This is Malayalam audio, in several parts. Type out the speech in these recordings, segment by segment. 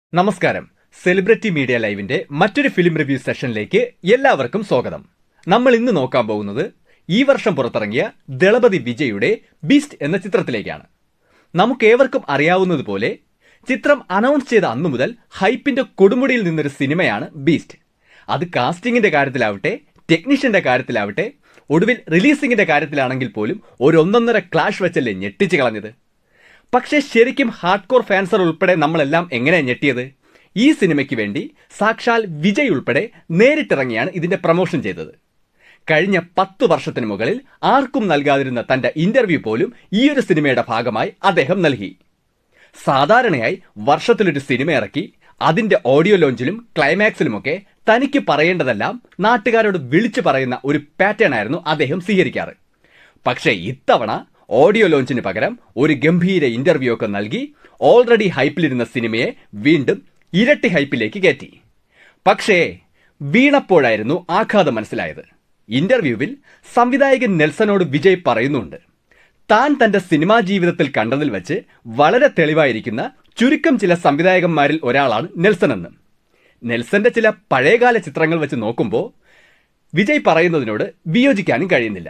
നമസ്കാരം സെലിബ്രിറ്റി മീഡിയ ലൈവിന്റെ മറ്റൊരു ഫിലിം റിവ്യൂ സെഷനിലേക്ക് എല്ലാവർക്കും സ്വാഗതം നമ്മൾ ഇന്ന് നോക്കാൻ പോകുന്നത് ഈ വർഷം പുറത്തിറങ്ങിയ ദളപതി വിജയുടെ ബീസ്റ്റ് എന്ന ചിത്രത്തിലേക്കാണ് നമുക്കേവർക്കും അറിയാവുന്നതുപോലെ ചിത്രം അനൗൺസ് ചെയ്ത അന്നു മുതൽ ഹൈപ്പിന്റെ കൊടുമുടിയിൽ നിന്നൊരു സിനിമയാണ് ബീസ്റ്റ് അത് കാസ്റ്റിംഗിന്റെ കാര്യത്തിലാവട്ടെ ടെക്നീഷ്യന്റെ കാര്യത്തിലാവട്ടെ ഒടുവിൽ റിലീസിംഗിന്റെ കാര്യത്തിലാണെങ്കിൽ പോലും ഒരു ഒന്നൊന്നര ക്ലാഷ് വെച്ചല്ലേ ഞെട്ടിച്ചു കളഞ്ഞത് പക്ഷേ ശരിക്കും ഹാർഡ് കോർ ഫാൻസർ ഉൾപ്പെടെ നമ്മളെല്ലാം എങ്ങനെ ഞെട്ടിയത് ഈ സിനിമയ്ക്ക് വേണ്ടി സാക്ഷാൽ വിജയ് ഉൾപ്പെടെ നേരിട്ടിറങ്ങിയാണ് ഇതിന്റെ പ്രൊമോഷൻ ചെയ്തത് കഴിഞ്ഞ പത്ത് വർഷത്തിന് മുകളിൽ ആർക്കും നൽകാതിരുന്ന തന്റെ ഇന്റർവ്യൂ പോലും ഈ ഒരു സിനിമയുടെ ഭാഗമായി അദ്ദേഹം നൽകി സാധാരണയായി വർഷത്തിലൊരു സിനിമ ഇറക്കി അതിന്റെ ഓഡിയോ ലോഞ്ചിലും ക്ലൈമാക്സിലുമൊക്കെ തനിക്ക് പറയേണ്ടതെല്ലാം നാട്ടുകാരോട് വിളിച്ചു പറയുന്ന ഒരു പാറ്റേൺ ആയിരുന്നു അദ്ദേഹം സ്വീകരിക്കാറ് പക്ഷേ ഇത്തവണ ഓഡിയോ ലോഞ്ചിന് പകരം ഒരു ഗംഭീര ഇന്റർവ്യൂ ഒക്കെ നൽകി ഓൾറെഡി ഹൈപ്പിലിരുന്ന സിനിമയെ വീണ്ടും ഇരട്ടി ഹൈപ്പിലേക്ക് കയറ്റി പക്ഷേ വീണപ്പോഴായിരുന്നു ആഘാതം മനസ്സിലായത് ഇന്റർവ്യൂവിൽ സംവിധായകൻ നെൽസനോട് വിജയ് പറയുന്നുണ്ട് താൻ തന്റെ സിനിമാ ജീവിതത്തിൽ കണ്ടതിൽ വെച്ച് വളരെ തെളിവായിരിക്കുന്ന ചുരുക്കം ചില സംവിധായകന്മാരിൽ ഒരാളാണ് നെൽസൺ എന്ന് നെൽസന്റെ ചില പഴയകാല ചിത്രങ്ങൾ വെച്ച് നോക്കുമ്പോൾ വിജയ് പറയുന്നതിനോട് വിയോജിക്കാനും കഴിയുന്നില്ല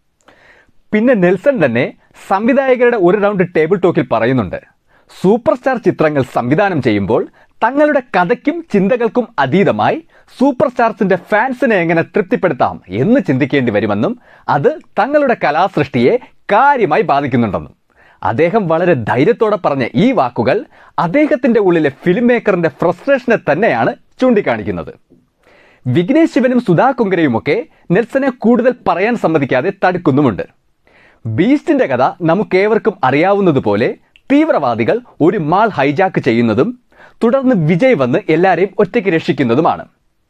പിന്നെ നെൽസൺ തന്നെ സംവിധായകരുടെ ഒരു റൗണ്ട് ടേബിൾ ടോക്കിൽ പറയുന്നുണ്ട് സൂപ്പർ സ്റ്റാർ ചിത്രങ്ങൾ സംവിധാനം ചെയ്യുമ്പോൾ തങ്ങളുടെ കഥയ്ക്കും ചിന്തകൾക്കും അതീതമായി സൂപ്പർ സ്റ്റാർസിന്റെ ഫാൻസിനെ എങ്ങനെ തൃപ്തിപ്പെടുത്താം എന്ന് ചിന്തിക്കേണ്ടി വരുമെന്നും അത് തങ്ങളുടെ കലാസൃഷ്ടിയെ കാര്യമായി ബാധിക്കുന്നുണ്ടെന്നും അദ്ദേഹം വളരെ ധൈര്യത്തോടെ പറഞ്ഞ ഈ വാക്കുകൾ അദ്ദേഹത്തിന്റെ ഉള്ളിലെ ഫിലിം മേക്കറിന്റെ ഫ്രസ്ട്രേഷനെ തന്നെയാണ് ചൂണ്ടിക്കാണിക്കുന്നത് വിഘ്നേഷ് ശിവനും സുധാ കുങ്കരയുമൊക്കെ നെൽസനെ കൂടുതൽ പറയാൻ സമ്മതിക്കാതെ തടുക്കുന്നുമുണ്ട് ബീസ്റ്റിന്റെ കഥ നമുക്കേവർക്കും അറിയാവുന്നതുപോലെ തീവ്രവാദികൾ ഒരു മാൾ ഹൈജാക്ക് ചെയ്യുന്നതും തുടർന്ന് വിജയ് വന്ന് എല്ലാരെയും ഒറ്റയ്ക്ക് രക്ഷിക്കുന്നതുമാണ്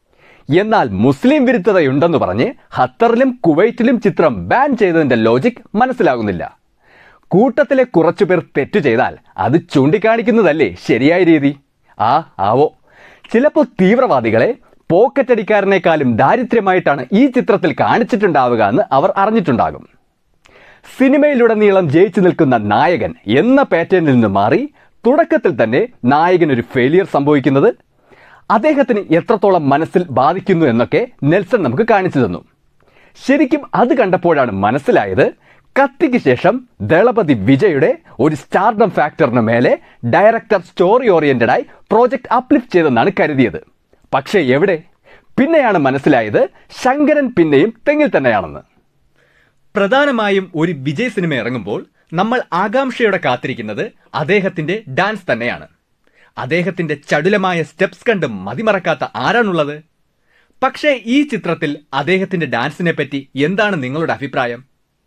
എന്നാൽ മുസ്ലിം വിരുദ്ധതയുണ്ടെന്ന് പറഞ്ഞ് ഖത്തറിലും കുവൈറ്റിലും ചിത്രം ബാൻ ചെയ്തതിന്റെ ലോജിക് മനസ്സിലാകുന്നില്ല കൂട്ടത്തിലെ കുറച്ചുപേർ തെറ്റു ചെയ്താൽ അത് ചൂണ്ടിക്കാണിക്കുന്നതല്ലേ ശരിയായ രീതി ആ ആവോ ചിലപ്പോൾ തീവ്രവാദികളെ പോക്കറ്റടിക്കാരനേക്കാളും ദാരിദ്ര്യമായിട്ടാണ് ഈ ചിത്രത്തിൽ കാണിച്ചിട്ടുണ്ടാവുക എന്ന് അവർ അറിഞ്ഞിട്ടുണ്ടാകും സിനിമയിലുടനീളം ജയിച്ചു നിൽക്കുന്ന നായകൻ എന്ന പാറ്റേണിൽ നിന്ന് മാറി തുടക്കത്തിൽ തന്നെ നായകൻ ഒരു ഫെയിലിയർ സംഭവിക്കുന്നത് അദ്ദേഹത്തിന് എത്രത്തോളം മനസ്സിൽ ബാധിക്കുന്നു എന്നൊക്കെ നെൽസൺ നമുക്ക് കാണിച്ചു തന്നു ശരിക്കും അത് കണ്ടപ്പോഴാണ് മനസ്സിലായത് കത്തിക്ക് ശേഷം ദളപതി വിജയുടെ ഒരു സ്റ്റാർഡം ഫാക്ടറിന് മേലെ ഡയറക്ടർ സ്റ്റോറി ഓറിയന്റഡായി പ്രോജക്റ്റ് അപ്ലിഫ്റ്റ് ചെയ്തെന്നാണ് കരുതിയത് പക്ഷേ എവിടെ പിന്നെയാണ് മനസ്സിലായത് ശങ്കരൻ പിന്നെയും തെങ്ങിൽ തന്നെയാണെന്ന് പ്രധാനമായും ഒരു വിജയ് സിനിമ ഇറങ്ങുമ്പോൾ നമ്മൾ ആകാംക്ഷയോടെ കാത്തിരിക്കുന്നത് അദ്ദേഹത്തിന്റെ ഡാൻസ് തന്നെയാണ് അദ്ദേഹത്തിന്റെ ചടുലമായ സ്റ്റെപ്സ് കണ്ട് മതിമറക്കാത്ത ആരാണുള്ളത് പക്ഷേ ഈ ചിത്രത്തിൽ അദ്ദേഹത്തിന്റെ ഡാൻസിനെ പറ്റി എന്താണ് നിങ്ങളുടെ അഭിപ്രായം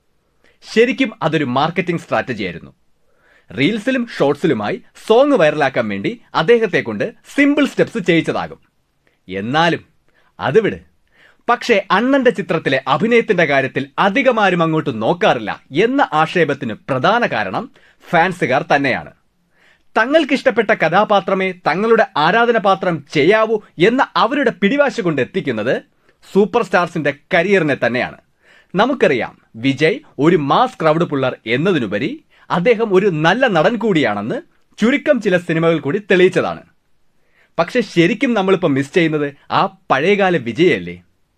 ശരിക്കും അതൊരു മാർക്കറ്റിംഗ് സ്ട്രാറ്റജി ആയിരുന്നു റീൽസിലും ഷോർട്സിലുമായി സോങ് വൈറലാക്കാൻ വേണ്ടി അദ്ദേഹത്തെ കൊണ്ട് സിമ്പിൾ സ്റ്റെപ്സ് ചെയ്യിച്ചതാകും എന്നാലും അത് വിട് പക്ഷേ അണ്ണന്റെ ചിത്രത്തിലെ അഭിനയത്തിന്റെ കാര്യത്തിൽ അധികമാരും അങ്ങോട്ട് നോക്കാറില്ല എന്ന ആക്ഷേപത്തിന് പ്രധാന കാരണം ഫാൻസുകാർ തന്നെയാണ് തങ്ങൾക്കിഷ്ടപ്പെട്ട കഥാപാത്രമേ തങ്ങളുടെ ആരാധനപാത്രം ചെയ്യാവൂ എന്ന അവരുടെ പിടിവാശി കൊണ്ട് എത്തിക്കുന്നത് സൂപ്പർ സ്റ്റാർസിന്റെ കരിയറിനെ തന്നെയാണ് നമുക്കറിയാം വിജയ് ഒരു മാസ് ക്രൗഡ് പുള്ളർ എന്നതിനുപരി അദ്ദേഹം ഒരു നല്ല നടൻ കൂടിയാണെന്ന് ചുരുക്കം ചില സിനിമകൾ കൂടി തെളിയിച്ചതാണ് പക്ഷെ ശരിക്കും നമ്മളിപ്പോൾ മിസ് ചെയ്യുന്നത് ആ പഴയകാല വിജയല്ലേ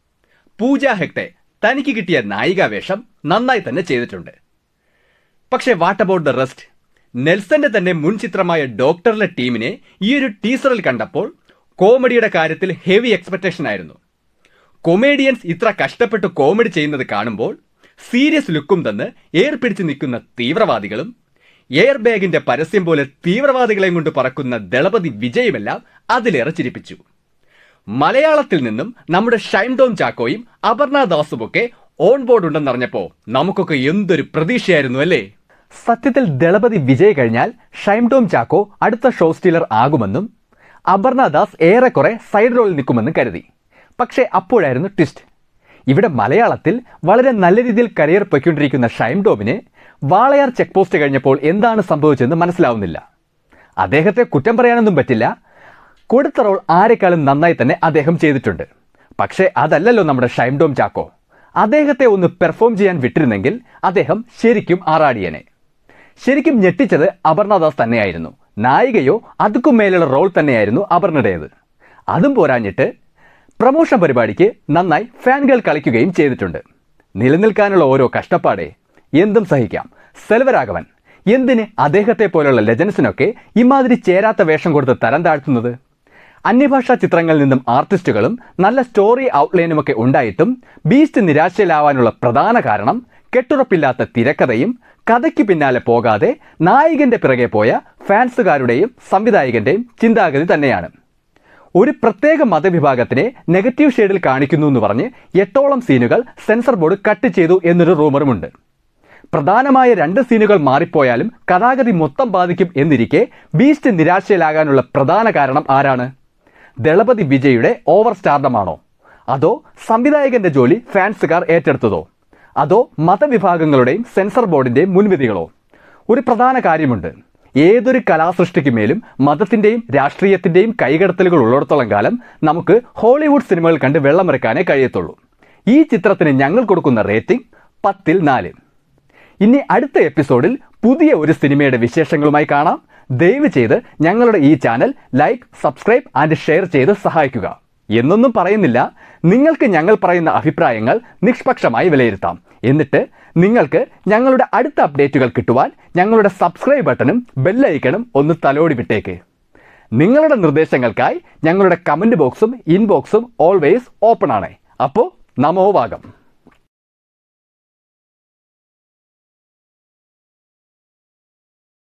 പൂജ ഹെഗ്ഡെ തനിക്ക് കിട്ടിയ നായികാ വേഷം നന്നായി തന്നെ ചെയ്തിട്ടുണ്ട് പക്ഷേ വാട്ട് അബൌട്ട് ദ റെസ്റ്റ് നെൽസന്റെ തന്നെ മുൻ ചിത്രമായ ഡോക്ടറിലെ ടീമിനെ ഈ ഒരു ടീസറിൽ കണ്ടപ്പോൾ കോമഡിയുടെ കാര്യത്തിൽ ഹെവി എക്സ്പെക്ടേഷൻ ആയിരുന്നു കൊമേഡിയൻസ് ഇത്ര കഷ്ടപ്പെട്ട് കോമഡി ചെയ്യുന്നത് കാണുമ്പോൾ സീരിയസ് ലുക്കും തന്ന് എയർ പിടിച്ച് നിൽക്കുന്ന തീവ്രവാദികളും എയർ ബാഗിന്റെ പരസ്യം പോലെ തീവ്രവാദികളെയും കൊണ്ട് പറക്കുന്ന ദളപതി വിജയുമെല്ലാം അതിലേറെ ചിരിപ്പിച്ചു മലയാളത്തിൽ നിന്നും നമ്മുടെ ഷൈൻ ടോം ചാക്കോയും അപർണ ദാസും ഒക്കെ ഓൺ ബോർഡ് ഉണ്ടെന്നറിഞ്ഞപ്പോ നമുക്കൊക്കെ എന്തൊരു പ്രതീക്ഷയായിരുന്നു അല്ലേ സത്യത്തിൽ ദളപതി വിജയ് കഴിഞ്ഞാൽ ഷൈം ടോം ചാക്കോ അടുത്ത ഷോ സ്റ്റീലർ ആകുമെന്നും അപർണ ദാസ് ഏറെക്കുറെ സൈഡ് റോളിൽ നിൽക്കുമെന്നും കരുതി പക്ഷേ അപ്പോഴായിരുന്നു ട്വിസ്റ്റ് ഇവിടെ മലയാളത്തിൽ വളരെ നല്ല രീതിയിൽ കരിയർ പൊയ്ക്കൊണ്ടിരിക്കുന്ന ഷൈം ടോമിന് വാളയാർ ചെക്ക് പോസ്റ്റ് കഴിഞ്ഞപ്പോൾ എന്താണ് സംഭവിച്ചതെന്ന് മനസ്സിലാവുന്നില്ല അദ്ദേഹത്തെ കുറ്റം പറയാനൊന്നും പറ്റില്ല കൊടുത്ത റോൾ ആരെക്കാളും നന്നായി തന്നെ അദ്ദേഹം ചെയ്തിട്ടുണ്ട് പക്ഷേ അതല്ലല്ലോ നമ്മുടെ ഷൈം ടോം ചാക്കോ അദ്ദേഹത്തെ ഒന്ന് പെർഫോം ചെയ്യാൻ വിട്ടിരുന്നെങ്കിൽ അദ്ദേഹം ശരിക്കും ആറാടിയനെ ശരിക്കും ഞെട്ടിച്ചത് അപർണദാസ് തന്നെയായിരുന്നു നായികയോ അതുക്കും മേലുള്ള റോൾ തന്നെയായിരുന്നു അപർണയുടേത് അതും പോരാഞ്ഞിട്ട് പ്രമോഷൻ പരിപാടിക്ക് നന്നായി ഫാൻകൾ കളിക്കുകയും ചെയ്തിട്ടുണ്ട് നിലനിൽക്കാനുള്ള ഓരോ കഷ്ടപ്പാടേ എന്തും സഹിക്കാം സെൽവരാഘവൻ എന്തിന് അദ്ദേഹത്തെ പോലുള്ള ലെജൻസിനൊക്കെ ഇമാതിരി ചേരാത്ത വേഷം കൊടുത്ത് തരം താഴ്ത്തുന്നത് അന്യഭാഷാ ചിത്രങ്ങളിൽ നിന്നും ആർട്ടിസ്റ്റുകളും നല്ല സ്റ്റോറി ഔട്ട്ലൈനുമൊക്കെ ഉണ്ടായിട്ടും ബീസ്റ്റ് നിരാശയിലാവാനുള്ള പ്രധാന കാരണം കെട്ടുറപ്പില്ലാത്ത തിരക്കഥയും കഥയ്ക്ക് പിന്നാലെ പോകാതെ നായകന്റെ പിറകെ പോയ ഫാൻസുകാരുടെയും സംവിധായകന്റെയും ചിന്താഗതി തന്നെയാണ് ഒരു പ്രത്യേക മതവിഭാഗത്തിനെ നെഗറ്റീവ് ഷെയ്ഡിൽ കാണിക്കുന്നു എന്ന് പറഞ്ഞ് എട്ടോളം സീനുകൾ സെൻസർ ബോർഡ് കട്ട് ചെയ്തു എന്നൊരു റൂമറുമുണ്ട് പ്രധാനമായ രണ്ട് സീനുകൾ മാറിപ്പോയാലും കഥാഗതി മൊത്തം ബാധിക്കും എന്നിരിക്കെ ബീസ്റ്റ് നിരാശയിലാകാനുള്ള പ്രധാന കാരണം ആരാണ് ദളപതി വിജയുടെ ഓവർ സ്റ്റാർഡമാണോ അതോ സംവിധായകന്റെ ജോലി ഫാൻസുകാർ ഏറ്റെടുത്തതോ അതോ മതവിഭാഗങ്ങളുടെയും സെൻസർ ബോർഡിന്റെയും മുൻവിധികളോ ഒരു പ്രധാന കാര്യമുണ്ട് ഏതൊരു കലാസൃഷ്ടിക്ക് മേലും മതത്തിന്റെയും രാഷ്ട്രീയത്തിന്റെയും കൈകടത്തലുകൾ ഉള്ളിടത്തോളം കാലം നമുക്ക് ഹോളിവുഡ് സിനിമകൾ കണ്ട് വെള്ളമിറക്കാനേ കഴിയത്തുള്ളൂ ഈ ചിത്രത്തിന് ഞങ്ങൾ കൊടുക്കുന്ന റേറ്റിംഗ് പത്തിൽ നാല് ഇനി അടുത്ത എപ്പിസോഡിൽ പുതിയ ഒരു സിനിമയുടെ വിശേഷങ്ങളുമായി കാണാം ദയവ് ചെയ്ത് ഞങ്ങളുടെ ഈ channel like subscribe and share ചെയ്ത് സഹായിക്കുക എന്നൊന്നും പറയുന്നില്ല നിങ്ങൾക്ക് ഞങ്ങൾ പറയുന്ന അഭിപ്രായങ്ങൾ നിഷ്പക്ഷമായി വിലയിരുത്താം എന്നിട്ട് നിങ്ങൾക്ക് ഞങ്ങളുടെ അടുത്ത അപ്ഡേറ്റുകൾ കിട്ടുവാൻ ഞങ്ങളുടെ സബ്സ്ക്രൈബ് ബട്ടണും ബെല്ലൈക്കണും ഒന്ന് തലോടി വിട്ടേക്ക് നിങ്ങളുടെ നിർദ്ദേശങ്ങൾക്കായി ഞങ്ങളുടെ കമൻറ്റ് ബോക്സും ഇൻബോക്സും ഓൾവേസ് ഓപ്പൺ ആണ് അപ്പോൾ നമോഭാഗം